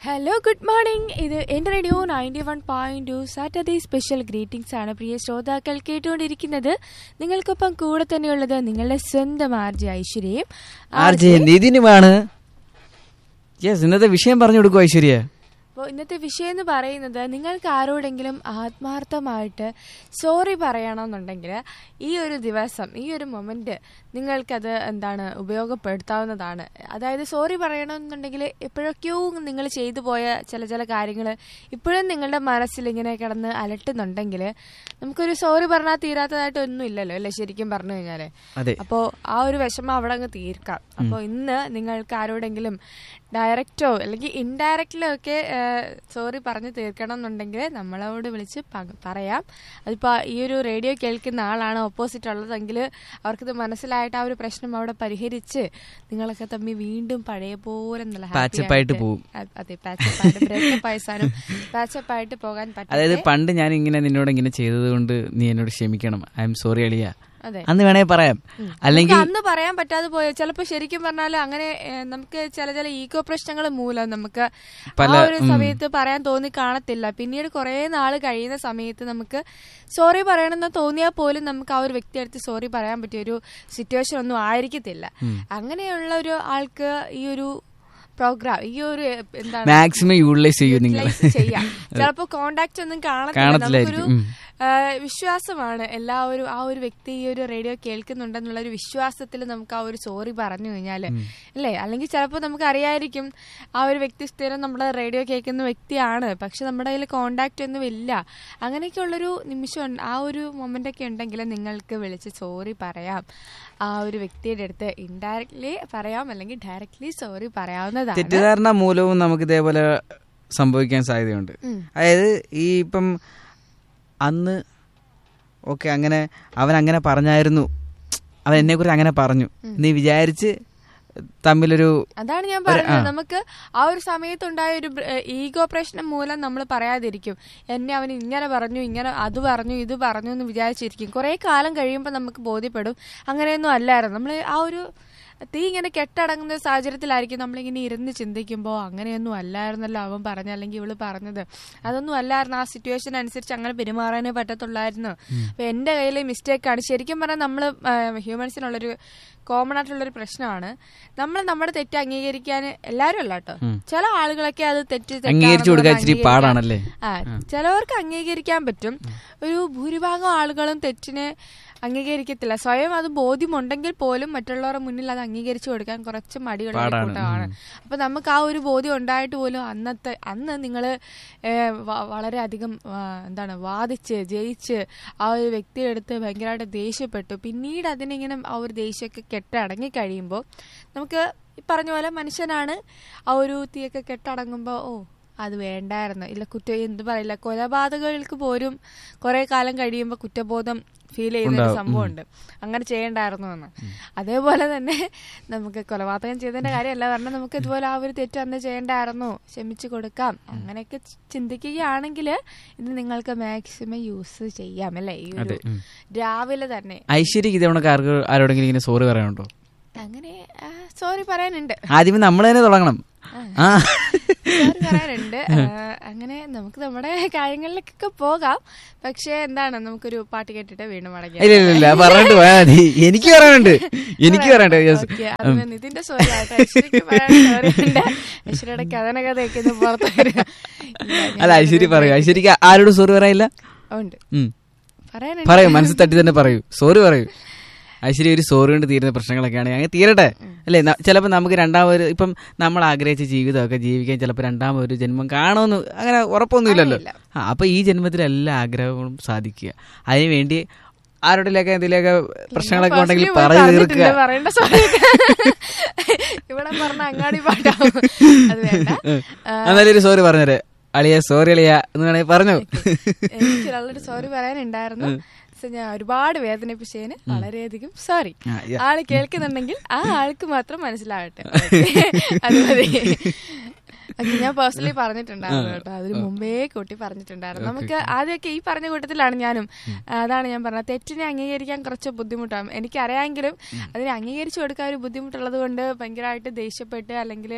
Hello good morning ഇത് എൻ്റെ radio ninety one point two Saturday special greetings ആണ് പ്രിയ ശ്രോതാക്കൾ കേട്ടുകൊണ്ടിരിക്കുന്നത് നിങ്ങൾക്കൊപ്പം കൂടെ തന്നെയുള്ളത് നിങ്ങളുടെ സ്വന്തം ആർ ജെ ഐശ്വര്യയും ആർ ജെ നിതിനുമാണ് യെസ് ഇന്നത്തെ വിഷയം പറഞ്ഞു കൊടുക്കും ഐശ്വര്യ അപ്പോൾ ഇന്നത്തെ വിഷയം എന്ന് പറയുന്നത് നിങ്ങൾക്ക് ആരോടെങ്കിലും ആത്മാർത്ഥമായിട്ട് സോറി പറയണമെന്നുണ്ടെങ്കിൽ ഈ ഒരു ദിവസം ഈ ഒരു മൊമെന്റ് നിങ്ങൾക്കത് എന്താണ് ഉപയോഗപ്പെടുത്താവുന്നതാണ് അതായത് സോറി പറയണമെന്നുണ്ടെങ്കിൽ എപ്പോഴൊക്കെയോ നിങ്ങൾ ചെയ്തു പോയ ചില ചില കാര്യങ്ങൾ ഇപ്പോഴും നിങ്ങളുടെ മനസ്സിൽ ഇങ്ങനെ കിടന്ന് അലട്ടുന്നുണ്ടെങ്കിൽ നമുക്കൊരു സോറി പറഞ്ഞാൽ തീരാത്തതായിട്ട് ഒന്നും ഇല്ലല്ലോ അല്ലേ ശരിക്കും പറഞ്ഞു കഴിഞ്ഞാൽ അതെ അപ്പോൾ ആ ഒരു വിഷമം അവിടെ അങ്ങ് തീർക്കാം അപ്പോൾ ഇന്ന് നിങ്ങൾക്ക് ആരോടെങ്കിലും ഡയറക്റ്റോ അല്ലെങ്കിൽ ഇൻഡയറക്റ്റിലോ ഒക്കെ സോറി പറഞ്ഞ് തീർക്കണം എന്നുണ്ടെങ്കിൽ നമ്മളോട് വിളിച്ച് പ- പറയാം അതിപ്പോൾ ഈ ഒരു റേഡിയോ കേൾക്കുന്ന ആളാണ് ഓപ്പോസിറ്റ് ഉള്ളതെങ്കിൽ അവർക്കിത് മനസ്സിലായിട്ട് ആ ഒരു പ്രശ്നം അവിടെ പരിഹരിച്ച് നിങ്ങളൊക്കെ തമ്മിൽ വീണ്ടും പഴയ പോലെ നല്ല happy Patch up ആയിട്ട് ആയിട്ട് പോവും. അ- അതെ പാച്ചപ്പായിട്ട് ബ്രേക്കപ്പ് ആയിസാനും പാച്ചപ്പായിട്ട് പോകാൻ അതായത് പറ്റും പണ്ട് ഞാൻ ഇങ്ങനെ നിന്നോട് ഇങ്ങനെ ചെയ്തത് കൊണ്ട് നീ എന്നോട് ക്ഷമിക്കണം ഐ എം സോറി അളിയ അതെ അന്ന് വേണേ പറയാം അല്ലെങ്കിൽ നമുക്ക് അന്ന് പറയാൻ പറ്റാതെ പോയോ ചിലപ്പോ ശരിക്കും പറഞ്ഞാൽ അങ്ങനെ ഏ, നമുക്ക് ചില ചില ഈഗോ പ്രശ്നങ്ങൾ മൂലം നമുക്ക് ആ പല- ഒരു സമയത്ത് പറയാൻ തോന്നി കാണത്തില്ല പിന്നീട് കുറെ നാൾ കഴിയുന്ന സമയത്ത് നമുക്ക് സോറി പറയണമെന്ന് തോന്നിയാൽ പോലും നമുക്ക് ആ ഒരു വ്യക്തി അടുത്ത് സോറി പറയാൻ പറ്റിയ ഒരു സിറ്റുവേഷൻ ഒന്നും ആയിരിക്കത്തില്ല അങ്ങനെയുള്ള ഒരു ആൾക്ക് ഈ ഒരു പ്രോഗ്രാം ഈ ഒരു എ, എന്താണ് മാക്സിമം യൂട്ടിലൈസ് ചെയ്യൂ നിങ്ങൾ utilize ചെയ്യാം ചിലപ്പോ കോണ്ടാക്ട് ഒന്നും കാണത്തില്ല നമുക്കൊരു കാണത്തില്ലായിരിക്കും. ഉം. ആ, വിശ്വാസമാണ് എല്ലാവരും ആ ഒരു വ്യക്തി ഈ ഒരു റേഡിയോ കേൾക്കുന്നുണ്ടെന്നുള്ള ഒരു വിശ്വാസത്തിൽ നമുക്ക് ആ ഒരു സോറി പറഞ്ഞു കഴിഞ്ഞാല് അല്ലേ അല്ലെങ്കിൽ ചിലപ്പോൾ നമുക്ക് അറിയായിരിക്കും ആ ഒരു വ്യക്തി സ്ഥിരം നമ്മുടെ റേഡിയോ കേൾക്കുന്ന വ്യക്തിയാണ് പക്ഷെ നമ്മുടെ കയ്യിൽ കോണ്ടാക്ട് ഒന്നും ഇല്ല അങ്ങനെയൊക്കെയുള്ളൊരു നിമിഷം ഉണ്ട്. ആ ഒരു മൊമെന്റ് ഒക്കെ ഉണ്ടെങ്കിൽ നിങ്ങൾക്ക് വിളിച്ച് സോറി പറയാം ആ ഒരു വ്യക്തിയുടെ അടുത്ത് ഇൻഡയറക്ട്ലി പറയാം അല്ലെങ്കിൽ ഡയറക്ട്ലി സോറി പറയാവുന്നതാണ് തെറ്റിദ്ധാരണ മൂലവും നമുക്ക് ഇതേപോലെ സംഭവിക്കാൻ സാധ്യതയുണ്ട് ഉം. അതായത് ഈ ഇപ്പം അന്ന് ഓക്കെ അങ്ങനെ അവൻ അങ്ങനെ പറഞ്ഞായിരുന്നു അവൻ എന്നെ കുറിച്ച് അങ്ങനെ പറഞ്ഞു നീ വിചാരിച്ച് തമ്മിലൊരു അതാണ് ഞാൻ പറഞ്ഞത് നമുക്ക് ആ ഒരു സമയത്തുണ്ടായ ഒരു ഈഗോ പ്രശ്നം മൂലം നമ്മൾ പറയാതിരിക്കും എന്നെ അവൻ ഇങ്ങനെ പറഞ്ഞു ഇങ്ങനെ അത് പറഞ്ഞു ഇത് പറഞ്ഞു എന്ന് വിചാരിച്ചിരിക്കും കുറെ കാലം കഴിയുമ്പോൾ നമുക്ക് ബോധ്യപ്പെടും അങ്ങനെയൊന്നും അല്ലായിരുന്നു നമ്മൾ ആ ഒരു തീ ഇങ്ങനെ കെട്ടടങ്ങുന്ന സാഹചര്യത്തിലായിരിക്കും നമ്മളിങ്ങനെ ഇരുന്ന് ചിന്തിക്കുമ്പോൾ അങ്ങനെയൊന്നും അല്ലായിരുന്നല്ലോ അവൻ പറഞ്ഞ അല്ലെങ്കിൽ ഇവള് പറഞ്ഞത് അതൊന്നും അല്ലായിരുന്നു ആ സിറ്റുവേഷൻ അനുസരിച്ച് അങ്ങനെ പെരുമാറാനേ പറ്റത്തുള്ളായിരുന്നു അപ്പൊ എന്റെ കയ്യിലെ മിസ്റ്റേക്കാണ് ശരിക്കും പറഞ്ഞാൽ നമ്മൾ ഹ്യൂമൻസിനുള്ളൊരു കോമൺ ആയിട്ടുള്ളൊരു പ്രശ്നമാണ് നമ്മൾ നമ്മുടെ തെറ്റ് അംഗീകരിക്കാൻ എല്ലാവരും അല്ല കേട്ടോ ചില ആളുകളൊക്കെ അത് തെറ്റ് തെറ്റാണെന്ന് അംഗീകരിച്ചു കൊടുക്കാൻ പറഞ്ഞ് ഇച്ചിരി അംഗീകരിക്കാൻ- പാടാണല്ലേ ആ ചിലവർക്ക് അംഗീകരിക്കാൻ പറ്റും ഒരു ഭൂരിഭാഗം ആളുകളും തെറ്റിനെ അംഗീകരിക്കത്തില്ല സ്വയം അത് ബോധ്യമുണ്ടെങ്കിൽ പോലും മറ്റുള്ളവരുടെ മുന്നിൽ അത് അംഗീകരിച്ചു കൊടുക്കാൻ കുറച്ച് മടിയുള്ള ഒരു പാടാണ്. കൂട്ടമാണ് അപ്പൊ നമുക്ക് ആ ഒരു ബോധ്യം ഉണ്ടായിട്ട് പോലും അന്നത്തെ അന്ന് നിങ്ങൾ വളരെയധികം ആ, എന്താണ് വാദിച്ച് ജയിച്ച് ആ ഒരു വ്യക്തിയുടെ അടുത്ത് ഭയങ്കരമായിട്ട് ദേഷ്യപ്പെട്ടു പിന്നീട് അതിനിങ്ങനെ ആ ഒരു ദേഷ്യമൊക്കെ കെട്ടടങ്ങി കഴിയുമ്പോൾ നമുക്ക് ഈ പറഞ്ഞ പോലെ മനുഷ്യനാണ് ആ ഒരു തീയൊക്കെ കെട്ടടങ്ങുമ്പോൾ ഓ അത് വേണ്ടായിരുന്നു ഇല്ല കുറ്റ എന്ത് പറയില്ല കൊലപാതകങ്ങൾക്ക് പോലും കുറെ കാലം കഴിയുമ്പോൾ കുറ്റബോധം ഫീൽ ചെയ്യുന്ന ഒരു സംഭവമുണ്ട് അങ്ങനെ ചെയ്യണ്ടായിരുന്നു എന്ന് അതേപോലെ തന്നെ നമുക്ക് കൊലപാതകം ചെയ്തതിന്റെ കാര്യമല്ല പറഞ്ഞാൽ നമുക്ക് ഇതുപോലെ ആ ഒരു തെറ്റ് അന്ന് ചെയ്യണ്ടായിരുന്നു ക്ഷമിച്ചു കൊടുക്കാം അങ്ങനെയൊക്കെ ചി- ചിന്തിക്കുകയാണെങ്കിൽ ഇത് നിങ്ങൾക്ക് മാക്സിമം യൂസ് ചെയ്യാം അല്ലേ ഈ ഒരു അതെ, ഉം. രാവിലെ തന്നെ ഐശ്വര്യക്ക് ഇതവണ ആർക്ക് ആരോടെങ്കിലും ഇങ്ങനെ സോറി പറയാനുണ്ടോ അങ്ങനെ സോറി പറയാനുണ്ട് ആദ്യമേ നമ്മൾ തന്നെ തുടങ്ങണം ആ സോറി പറയാനുണ്ട് ആ, അങ്ങനെ നമുക്ക് നമ്മുടെ കാര്യങ്ങളിലേക്കൊക്കെ പോകാം പക്ഷെ എന്താണ് നമുക്കൊരു പാട്ട് കേട്ടിട്ട് വീണ്ടും മടങ്ങി ഇല്ല ഇല്ല ഇല്ല പറഞ്ഞിട്ട് പോയാൽ മതി എനിക്ക് പറയാനുണ്ട് എനിക്ക് പറയാനുണ്ട് യെസ് ഓക്കേ, അത് നിതിന്റെ സോറി ആയിട്ട് ഐശ്വര്യക്ക് പറയാൻ സോറി ഉണ്ട് ഐശ്വര്യയുടെ കഥന കഥയൊക്കെ ഇത് പുറത്ത് വരിക ഇല്ല, ഞാൻ അല്ല ഐശ്വര്യ പറയൂ ഐശ്വര്യക്ക് ആരോടും സോറി പറയാനില്ല ഉണ്ട് ഉം. പറയാനുണ്ട് പറയൂ മനസ്സിൽ തട്ടി തന്നെ പറയൂ സോറി പറയൂ ഐശ്വര്യ ഒരു സോറി കൊണ്ട് തീരുന്ന പ്രശ്നങ്ങളൊക്കെയാണ് അങ്ങനെ തീരട്ടെ അല്ലേ ചിലപ്പോൾ നമുക്ക് രണ്ടാമതൊരു ഇപ്പം നമ്മൾ ആഗ്രഹിച്ച ജീവിതമൊക്കെ ജീവിക്കാൻ ചിലപ്പോൾ രണ്ടാമതൊരു ജന്മം കാണുമെന്ന് അങ്ങനെ ഉറപ്പൊന്നുമില്ലല്ലോ അറിയില്ല. ആ അപ്പൊ ഈ ജന്മത്തിൽ എല്ലാ ആഗ്രഹങ്ങളും സാധിക്കുക അതിനുവേണ്ടി ആരോടെങ്കിലൊക്കെ എന്തെങ്കിലുമൊക്കെ പ്രശ്നങ്ങളൊക്കെ ഉണ്ടെങ്കിൽ personally പോയി പറഞ്ഞു പറഞ്ഞിട്ടുണ്ട്, തീർക്കുക പറയേണ്ട സോറി ഇവിടെ പറഞ്ഞ അങ്ങാടി പാട്ടാവും അത് വേണ്ട ആ, എന്നാലും ഒരു സോറി പറഞ്ഞേരെ അളിയ സോറി അളിയ എന്ന് വേണമെങ്കിൽ പറഞ്ഞു എനിക്ക് നല്ലൊരു സോറി പറയാനുണ്ടായിരുന്നു പക്ഷെ ഞാൻ ഒരുപാട് വേദനിപ്പിച്ചതിന് വളരെയധികം സോറി ആ, yeah. ആള് കേൾക്കുന്നുണ്ടെങ്കിൽ ആ ആൾക്ക് മാത്രം മനസ്സിലാവട്ടെ അത് മതി ഓക്കേ, ഞാൻ പേഴ്സണലി പറഞ്ഞിട്ടുണ്ടായിരുന്നു കേട്ടോ അതിന് മുമ്പേ കൂട്ടി പറഞ്ഞിട്ടുണ്ടായിരുന്നു നമുക്ക് ആദ്യമൊക്കെ ഈ പറഞ്ഞ കൂട്ടത്തിലാണ് ഞാനും അതാണ് ഞാൻ പറഞ്ഞത് തെറ്റിനെ അംഗീകരിക്കാൻ കുറച്ച് ബുദ്ധിമുട്ടാണ് എനിക്കറിയാമെങ്കിലും അതിനെ അംഗീകരിച്ചു കൊടുക്കാൻ ഒരു ബുദ്ധിമുട്ടുള്ളത് കൊണ്ട് ഭയങ്കരമായിട്ട് ദേഷ്യപ്പെട്ട് അല്ലെങ്കിൽ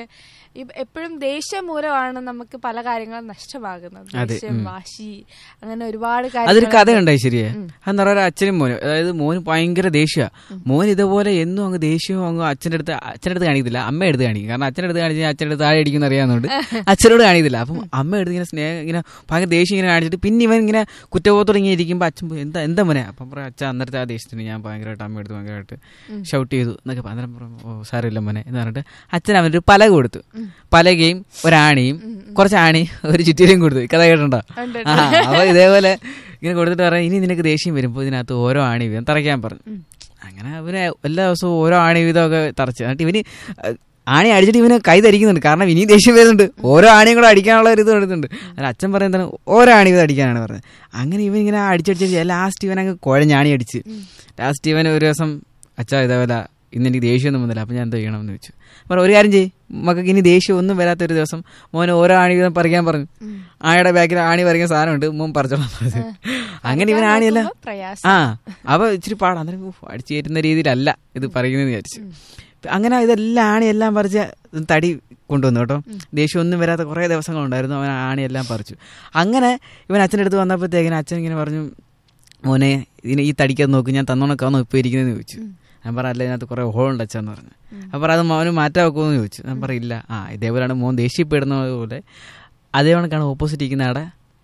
എപ്പോഴും ദേഷ്യം മൂലമാണ് നമുക്ക് പല കാര്യങ്ങളും നഷ്ടമാകുന്നത് ദേഷ്യം വാശി അങ്ങനെ ഒരുപാട് അതൊരു കാര്യങ്ങൾ കഥയുണ്ടായി ശരിയെ അതെന്ന് പറഞ്ഞാൽ അച്ഛനും മോനും അതായത് മോന് ഭയങ്കര ദേഷ്യ മോൻ ഇതുപോലെ എന്നും അങ്ങ് ദേഷ്യവും അങ്ങ് അച്ഛൻ്റെ അടുത്ത് അച്ഛൻ്റെ അടുത്ത് കാണിക്കത്തില്ല അമ്മ എടുത്ത് കാണിക്കും കാരണം അച്ഛൻ്റെ അടുത്ത് കാണിച്ചാൽ അച്ഛൻ്റെ അടുത്ത് താഴെ അടിക്കുന്ന അറിയാവുന്നതുകൊണ്ട് അച്ഛനോട് കാണിക്കത്തില്ല അപ്പം അമ്മ എടുത്ത് ഇങ്ങനെ സ്നേഹം ഇങ്ങനെ ഭയങ്കര ദേഷ്യം ഇങ്ങനെ കാണിച്ചിട്ട് പിന്നെ ഇവൻ ഇങ്ങനെ കുറ്റബോധത്തോടെ ഇങ്ങനെ ഇരിക്കുമ്പോൾ അച്ഛൻ പോയി, എന്താ എന്താ മോനെ അപ്പം പറയാം അച്ഛൻ അന്നേരത്തെ ആ ദേഷ്യത്തിന് ഞാൻ ഭയങ്കരമായിട്ട് അമ്മ എടുത്ത് ഭയങ്കരമായിട്ട് ഷൗട്ട് ചെയ്തു എന്നൊക്കെ പറ- അന്നേരം പറഞ്ഞു ഓ സാരമില്ല മോനെ എന്ന് പറഞ്ഞിട്ട് അച്ഛൻ അവനൊരു പലക കൊടുത്തു പലകയും ഒരാണിയും കുറച്ച് ആണിയും ഒരു ചുറ്റിലും കൊടുത്തു ഈ കഥ കേട്ടിട്ടുണ്ടോ ഉണ്ട്, ആ അപ്പൊ ഇതേപോലെ ഇങ്ങനെ കൊടുത്തിട്ട് പറയാം ഇനി നിനക്ക് ദേഷ്യം വരുമ്പോൾ ഇതിനകത്ത് ഓരോ ആണി വീതം തറയ്ക്കാൻ പറഞ്ഞു അങ്ങനെ അവന് എല്ലാ ദിവസവും ഓരോ ആണി വീതമൊക്കെ തറച്ച് എന്നിട്ട് ഇവന് അഹ് ആണി അടിച്ചിട്ട് ഇവന് കൈ ധരിക്കുന്നുണ്ട് കാരണം ഇനിയും ദേഷ്യം വരുന്നുണ്ട് ഓരോ ആണിയും കൂടെ അടിക്കാനുള്ള ഒരു ഇത് എടുത്തുണ്ട് അതിന് അച്ഛൻ പറയുന്നത് ഓരോ ആണി വീതം അടിക്കാനാണ് പറഞ്ഞത് അങ്ങനെ ഇവൻ ഇങ്ങനെ അടിച്ചടിച്ച് ലാസ്റ്റ് ഇവൻ അങ്ങ് കുഴഞ്ഞാണി അടിച്ച് ലാസ്റ്റ് ഇവൻ ഒരു ദിവസം അച്ഛാ ഇതേപോലെ ഇന്ന് എനിക്ക് ദേഷ്യമൊന്നും വന്നില്ല അപ്പം ഞാൻ എന്ത് ചെയ്യണമെന്ന് ചോദിച്ചു പറഞ്ഞു ഒരു കാര്യം ചെയ്യ് മക്കൾക്ക് ഇനി ദേഷ്യം ഒന്നും വരാത്ത ഒരു ദിവസം മോനെ ഓരോ ആണി വീതം പറിക്കാൻ പറഞ്ഞു ആയുടെ ബാക്കിൽ ആണി പറിക്കാൻ സാധനമുണ്ട് മോൻ പറിച്ചോളാം പറഞ്ഞു അങ്ങനെ ഇവൻ ആണിയല്ല നോക്കുമ്പോ പ്രയാസം ആ അവ ഇച്ചിരി പാടാ അന്നേരം ഉഫ്, അടിച്ചു കയറ്റുന്ന രീതിയിലല്ല ഇത് പറയുന്നതെന്ന് വിചാരിച്ചു അങ്ങനെ ഇതെല്ലാം ആണിയെല്ലാം പറിച്ച് തടി കൊണ്ടുവന്നു കേട്ടോ ദേഷ്യം ഒന്നും വരാത്ത കുറേ ദിവസങ്ങളുണ്ടായിരുന്നു അവൻ ആണിയെല്ലാം പറിച്ചു അങ്ങനെ ഇവൻ അച്ഛൻ്റെ അടുത്ത് വന്നപ്പോഴത്തേക്കിന് അച്ഛൻ ഇങ്ങനെ പറഞ്ഞു മോനെ ഇതിന് ഈ തടിക്കത് നോക്ക് ഞാൻ തന്നോണക്കാന്നോ ഇപ്പോൾ ഇരിക്കുന്നതെന്ന് ചോദിച്ചു ഞാൻ പറഞ്ഞ അല്ല ഇതിനകത്ത് കുറേ ഹോളുണ്ട് അച്ഛന്ന് പറഞ്ഞു അപ്പം അത് മോന് മാറ്റാൻ വെക്കുമെന്ന് ചോദിച്ചു ഞാൻ പറയില്ല ആ ഇതേപോലെയാണ് മോൻ ദേഷ്യപ്പെടുന്നത് പോലെ അതേ കണക്കാണ് ഓപ്പോസിറ്റ് ഇരിക്കുന്ന ആടെ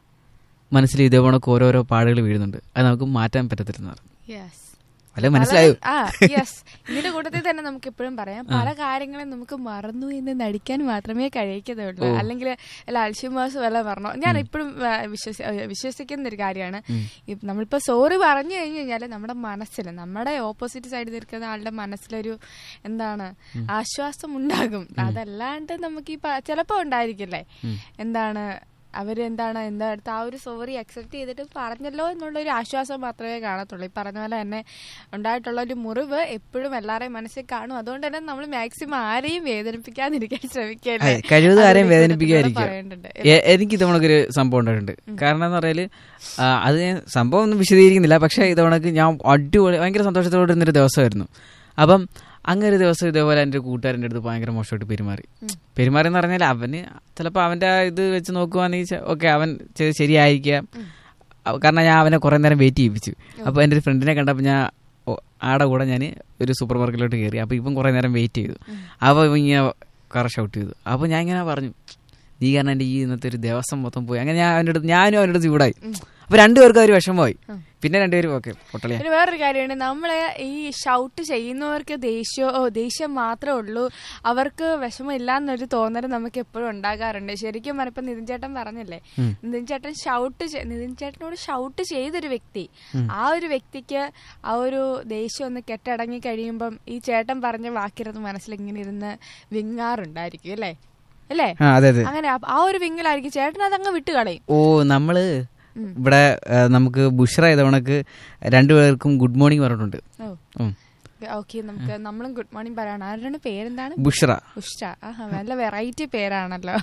മനസ്സിൽ ഇതേ കണക്ക് ഓരോരോ പാടുകൾ വീഴുന്നുണ്ട് അത് നമുക്ക് മാറ്റാൻ പറ്റത്തില്ലെന്ന് പറഞ്ഞു യെസ് അല്ലെ മനസ്സിലായോ ആ യെസ് ഇതിന്റെ കൂട്ടത്തിൽ തന്നെ നമുക്ക് എപ്പോഴും പറയാം പല കാര്യങ്ങളും നമുക്ക് മറന്നു എന്ന് നടിക്കാൻ മാത്രമേ കഴിയത്തുള്ളൂ അല്ലെങ്കിൽ അല്ല അൽഷിമാസ് വല്ല പറഞ്ഞോ ഞാൻ ഇപ്പോഴും വിശ്വസി ആ, വിശ്വസിക്കുന്ന ഒരു കാര്യമാണ് ഈ നമ്മളിപ്പോ സോറി പറഞ്ഞു കഴിഞ്ഞു കഴിഞ്ഞാല് നമ്മുടെ മനസ്സിൽ നമ്മുടെ ഓപ്പോസിറ്റ് സൈഡിൽ നിൽക്കുന്ന ആളുടെ മനസ്സിലൊരു എന്താണ് ആശ്വാസം ഉണ്ടാകും അതല്ലാണ്ട് നമുക്ക് ഈ പ- ചിലപ്പോ ഉണ്ടായിരിക്കില്ലേ എന്താണ് അവര് എന്താണ് എന്താ അടുത്ത് ആ ഒരു സോറി അക്സെപ്റ്റ് ചെയ്തിട്ട് പറഞ്ഞല്ലോ എന്നുള്ള ഒരു ആശ്വാസം മാത്രമേ കാണത്തുള്ളൂ ഈ പറഞ്ഞ പോലെ തന്നെ ഉണ്ടായിട്ടുള്ള ഒരു മുറിവ് എപ്പോഴും എല്ലാവരെയും മനസ്സിൽ കാണും അതുകൊണ്ട് തന്നെ നമ്മൾ മാക്സിമം ആരെയും വേദനിപ്പിക്കാതിരിക്കാൻ ശ്രമിക്കല്ലേ അതെ, കഴിവതും അതൊരു ആരെയും കൂട്ടത്തിലൂടെ വേദനിപ്പിക്കാതിരിക്കുക പറയേണ്ടത്. എ- എനിക്ക് ഇതവണക്കൊരു സംഭവം ഉണ്ടായിട്ടുണ്ട് കാരണം എന്ന് പറഞ്ഞാല് ആ, അത് ഞാൻ സംഭവം ഒന്നും വിശദീകരിക്കുന്നില്ല പക്ഷെ ഇതവണക്ക് ഞാൻ അടിപൊളി ഭയങ്കര സന്തോഷത്തോടെ ഇരുന്നൊരു ദിവസമായിരുന്നു അപ്പം അങ്ങനെ ഒരു ദിവസം ഇതേപോലെ എൻ്റെ കൂട്ടുകാരൻ്റെ അടുത്ത് ഭയങ്കര മോശമായിട്ട് പെരുമാറി പെരുമാറി എന്ന് പറഞ്ഞാൽ അവന് ചിലപ്പോൾ അവൻ്റെ ആ ഇത് വെച്ച് നോക്കുവാണെങ്കിൽ ഓക്കെ അവൻ ചെയ്ത് ശരിയായിരിക്കാം അവ- കാരണം ഞാൻ അവനെ കുറേ നേരം വെയിറ്റ് ചെയ്യിപ്പിച്ചു അപ്പോൾ എൻ്റെ ഒരു ഫ്രണ്ടിനെ കണ്ടപ്പോൾ ഞാൻ ഓ- ആടെ കൂടെ ഞാൻ ഒരു സൂപ്പർ മാർക്കറ്റിലോട്ട് കയറി അപ്പോൾ ഇപ്പം കുറേ നേരം വെയിറ്റ് ചെയ്തു അപ്പോൾ ഇവൻ ഇങ്ങനെ കറ ഷൗട്ട് ചെയ്തു അപ്പോൾ ഞാൻ ഇങ്ങനെ പറഞ്ഞു നീ കാരണം എൻ്റെ ഈ ഇന്നത്തെ ഒരു ദിവസം മൊത്തം പോയി അങ്ങനെ ഞാൻ അവൻ്റെ അടുത്ത് ഞാനും അവൻ്റെ അടുത്ത് ചൂടായി അപ്പോൾ രണ്ടുപേർക്കും ഒരു വിഷമമായി പിന്നെ രണ്ടുപേരും ഓക്കെ പൊട്ടളിയാ പിന്നെ വേറൊരു കാര്യമാണ് നമ്മള് ഈ ഷൗട്ട് ചെയ്യുന്നവർക്ക് ദേഷ്യോ ഓ, ദേഷ്യം മാത്രമേ ഉള്ളൂ അവർക്ക് വിഷമമില്ല എന്നൊരു തോന്നൽ നമുക്ക് എപ്പോഴും ഉണ്ടാകാറുണ്ട് ശരിക്കും പറഞ്ഞപ്പോ നിതിൻ ചേട്ടൻ പറഞ്ഞില്ലേ നിതിൻ ചേട്ടൻ ഷൗട്ട് നിതിൻ ചേട്ടനോട് ഷൗട്ട് ചെയ്തൊരു വ്യക്തി ആ ഒരു വ്യക്തിക്ക് ആ ഒരു ദേഷ്യം ഒന്ന് കെട്ടടങ്ങി കഴിയുമ്പം ഈ ചേട്ടൻ പറഞ്ഞ വാക്കിരുന്ന് മനസ്സിൽ ഇങ്ങനെ ഇരുന്ന് വിങ്ങാറുണ്ടായിരിക്കും അല്ലേ അല്ലേ ആ അതെ അതെ അങ്ങനെ ആ- ആ ഒരു വിങ്ങലായിരിക്കും ചേട്ടൻ അതങ്ങ് വിട്ടുകളയും ഓ നമ്മള് ഇവിടെ ആ, നമുക്ക് ബുഷ്ര ഇതവണക്ക് രണ്ടുപേർക്കും ഗുഡ് മോർണിംഗ് പറഞ്ഞിട്ടുണ്ട് ഓ ഉം. ഓക്കെ നമുക്ക് നമ്മളും ഗുഡ് മോർണിംഗ് പറയണം ആരുടെ പേരെന്താണ് ബുഷ്ര ഉഷ ആഹാ നല്ല വെറൈറ്റി പേരാണല്ലോ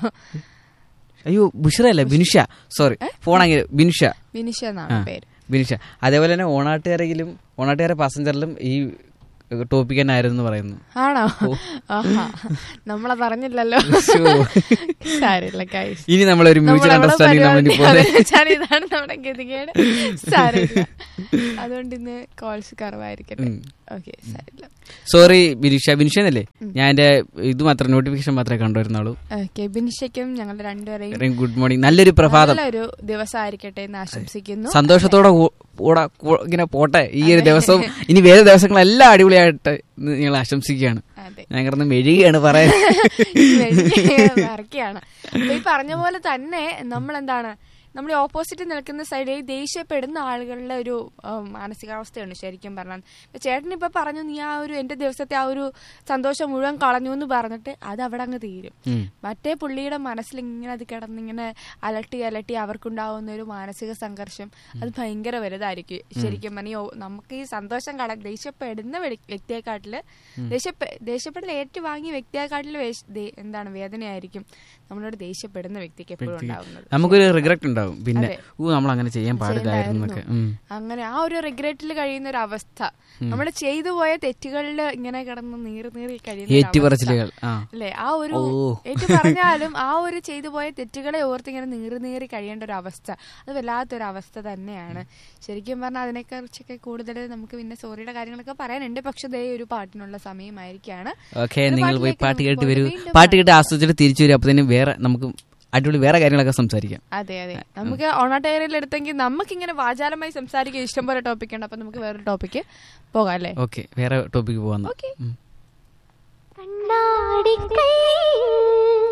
അയ്യോ ബുഷ്ര അല്ല ബിനുഷ സോറി ഫോണെങ്കിൽ ബിനുഷ വിനിഷ എന്നാണ് പേര് ബിനുഷ അതേപോലെ തന്നെ ഓണാട്ടുകാരെങ്കിലും ഓണാട്ടുകാരെ പാസഞ്ചറിലും ഈ ടോപ്പിക് തന്നെ ആയിരുന്നു എന്ന് പറയുന്നു ആണോ ആഹാ നമ്മളത് അറിഞ്ഞില്ലല്ലോ സാരില്ല guys. ഇനി നമ്മളൊരു മ്യൂച്വൽ നമ്മളവിടെ അണ്ടർസ്റ്റാൻഡിംഗ് നമ്മൾ പരിപാടി പോലെ അവതരിപ്പിച്ചാണ് ഇതാണ് നമ്മുടെ ഗതികേട് സാരില്ല അതുകൊണ്ട് ഇന്ന് കോൾസ് കുറവായിരിക്കട്ടെ ഓക്കെ സാരില്ല സോറി ബിനുഷ ബിനുഷ എന്നല്ലേ ഞാൻ എന്റെ ഇത് മാത്രം നോട്ടിഫിക്കേഷൻ മാത്രമേ കണ്ടുവരുന്നുള്ളൂ ഓക്കെ ബിനിഷയ്ക്കും ഞങ്ങൾ രണ്ടുപേരെയും ഗുഡ് മോർണിംഗ് നല്ലൊരു പ്രഭാതം നല്ലൊരു ദിവസമായിരിക്കട്ടെ എന്ന് ആശംസിക്കുന്നു സന്തോഷത്തോടെ കൂ- കൂടെ കൂ- ഇങ്ങനെ പോട്ടെ ഈ ഒരു ദിവസവും ഇനി വേറെ ദിവസങ്ങളെല്ലാം അടിപൊളിയായിട്ട് നിങ്ങൾ ആശംസിക്കുകയാണ് അതെ ഞാൻ കിടന്ന് മെഴുകയാണ് പറയാൻ വരയ്ക്കാണ് അപ്പൊ ഈ പറഞ്ഞ പോലെ തന്നെ നമ്മൾ എന്താണ് നമ്മൾ ഈ ഓപ്പോസിറ്റ് നിൽക്കുന്ന സൈഡിൽ ദേഷ്യപ്പെടുന്ന ആളുകളുടെ ഒരു ആ, മാനസികാവസ്ഥയാണ് ശരിക്കും പറഞ്ഞാൽ ഇപ്പൊ ചേട്ടൻ ഇപ്പൊ പറഞ്ഞു നീ ആ ഒരു എന്റെ ദിവസത്തെ ആ ഒരു സന്തോഷം മുഴുവൻ കളഞ്ഞു എന്ന് പറഞ്ഞിട്ട് അത് അവിടെ അങ്ങ് തീരും ഉം. മറ്റേ പുള്ളിയുടെ മനസ്സിൽ ഇങ്ങനെ അത് കിടന്നിങ്ങനെ അലട്ടി അലട്ടി അവർക്കുണ്ടാവുന്ന ഒരു മാനസിക സംഘർഷം അത് ഭയങ്കര വലുതായിരിക്കും ശരിക്കും പറഞ്ഞാൽ ഈ ഓ- നമുക്ക് ഈ സന്തോഷം കള ദേഷ്യപ്പെടുന്ന വ്യ- വ്യക്തിയെക്കാട്ടില് ദേഷ്യപ്പെ ദേഷ്യപ്പെടൽ ഏറ്റുവാങ്ങിയ വ്യക്തിയെക്കാട്ടില് വേഷ്- ദേ- എന്താണ് വേദനയായിരിക്കും നമ്മളോട് ദേഷ്യപ്പെടുന്ന വ്യക്തിക്ക് എപ്പോഴും ഉണ്ടാവുന്നത് നമുക്കൊരു റിഗ്രറ്റ് ഉണ്ടാവും ഉണ്ടാവും പിന്നെ ഓ നമ്മൾ അങ്ങനെ ചെയ്യാൻ പാടില്ലായിരുന്നു എന്നൊക്കെ ഉം. അങ്ങനെ ആ ഒരു റിഗ്രറ്റിൽ കഴിയുന്ന ഒരു അവസ്ഥ നമ്മൾ ചെയ്തു പോയ തെറ്റുകളിൽ ഇങ്ങനെ കിടന്ന് നീറി നീറി കഴിയുന്ന ഒരു അവസ്ഥ. ഏറ്റുപറച്ചിലുകൾ ആ അല്ലേ ആ ഒരു ഓ. ഏറ്റു പറഞ്ഞാലും ആ ഒരു ചെയ്തു പോയ തെറ്റുകളെ ഓർത്ത് ഇങ്ങനെ നീറി നീറി കഴിയേണ്ട ഒരു അവസ്ഥ അത് വല്ലാത്തൊരു അവസ്ഥ തന്നെയാണ് ശരിക്കും പറഞ്ഞാൽ അതിനെക്കുറിച്ചൊക്കെ കൂടുതൽ നമുക്ക് പിന്നെ സോറിയുടെ കാര്യങ്ങളൊക്കെ പറയാനുണ്ട് പക്ഷെ ദേ ഒരു പാട്ടിനുള്ള സമയമായിരിക്കാണ് ഓക്കെ ഒരു നിങ്ങൾ പോയി പാട്ടിലേക്ക് പാട്ട് കേട്ട് നമുക്ക് വരൂ വീണ്ടും പാട്ട് കേട്ട് ആസ്വദിച്ചിട്ട് തിരിച്ചു വരും അപ്പൊ വേറെ നമുക്ക് അടിപൊളി വേറെ കാര്യങ്ങളൊക്കെ സംസാരിക്കാം അതെ അതെ നമുക്ക് ഓണാട്ടേറിയിൽ എടുത്തെങ്കിൽ നമുക്ക് ഇങ്ങനെ വാചാലമായി സംസാരിക്കാൻ ഇഷ്ടം പോലെ ടോപ്പിക് ഉണ്ട് അപ്പൊ നമുക്ക് വേറൊരു ടോപ്പിക്ക് പോകാം അല്ലേ ഓക്കെ വേറെ ടോപ്പിക്ക് പോവാന്ന് ഓക്കെ ഉം. കണ്ണാടിക്കൈ